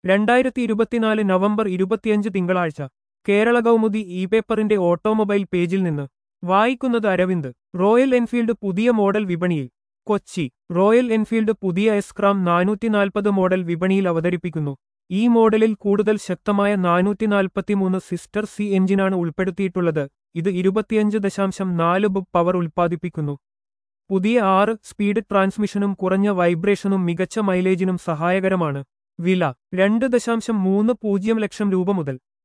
രണ്ടായിരത്തി ഇരുപത്തിനാല് നവംബർ ഇരുപത്തിയഞ്ച് തിങ്കളാഴ്ച കേരള കൗമുദി ഇ പേപ്പറിന്റെ ഓട്ടോമൊബൈൽ പേജിൽ നിന്ന് വായിക്കുന്നത് അരവിന്ദ് റോയൽ എൻഫീൽഡ് പുതിയ മോഡൽ വിപണിയിൽ കൊച്ചി റോയൽ എൻഫീൽഡ് പുതിയ എസ്ക്രാം നാനൂറ്റി നാൽപ്പത് മോഡൽ വിപണിയിൽ അവതരിപ്പിക്കുന്നു ഈ മോഡലിൽ കൂടുതൽ ശക്തമായ നാനൂറ്റി നാൽപ്പത്തിമൂന്ന് സിസ്റ്റർ സി എഞ്ചിനാണ് ഉൾപ്പെടുത്തിയിട്ടുള്ളത് ഇത് ഇരുപത്തിയഞ്ച് ദശാംശം നാല് ബുക്ക് പവർ ഉൽപ്പാദിപ്പിക്കുന്നു പുതിയ ആറ് സ്പീഡ് ട്രാൻസ്മിഷനും കുറഞ്ഞ വൈബ്രേഷനും മികച്ച മൈലേജിനും സഹായകരമാണ് വില രണ്ട് ദശാംശം മൂന്ന് പൂജ്യം ലക്ഷം രൂപ മുതൽ